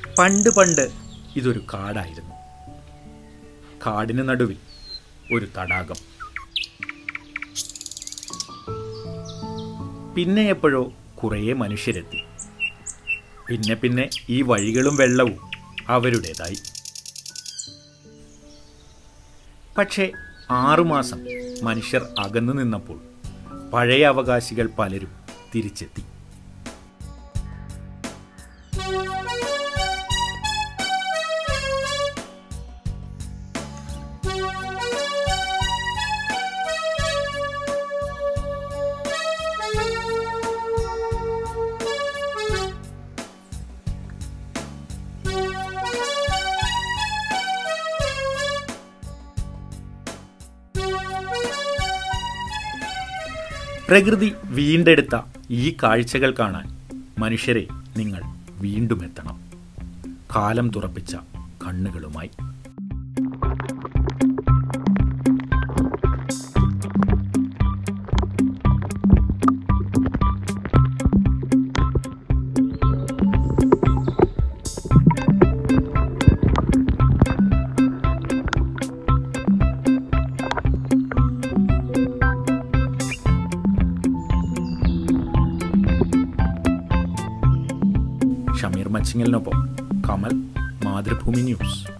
പണ്ട് പണ്ട് ഇതൊരു കാടായിരുന്നു കാടിന് നടുവിൽ ഒരു തടാകം പിന്നെ എപ്പോഴോ കുറേ മനുഷ്യരെത്തി പിന്നെ പിന്നെ ഈ വഴികളും വെള്ളവും അവരുടേതായി പക്ഷേ ആറുമാസം മനുഷ്യർ അകന്നു നിന്നപ്പോൾ പഴയ അവകാശികൾ പലരും തിരിച്ചെത്തി പ്രകൃതി വീണ്ടെടുത്ത ഈ കാഴ്ചകൾ കാണാൻ മനുഷ്യരെ നിങ്ങൾ വീണ്ടും എത്തണം കാലം തുറപ്പിച്ച കണ്ണുകളുമായി ഷമീർ മച്ചിങ്ങലിനൊപ്പം കമൽ മാതൃഭൂമി ന്യൂസ്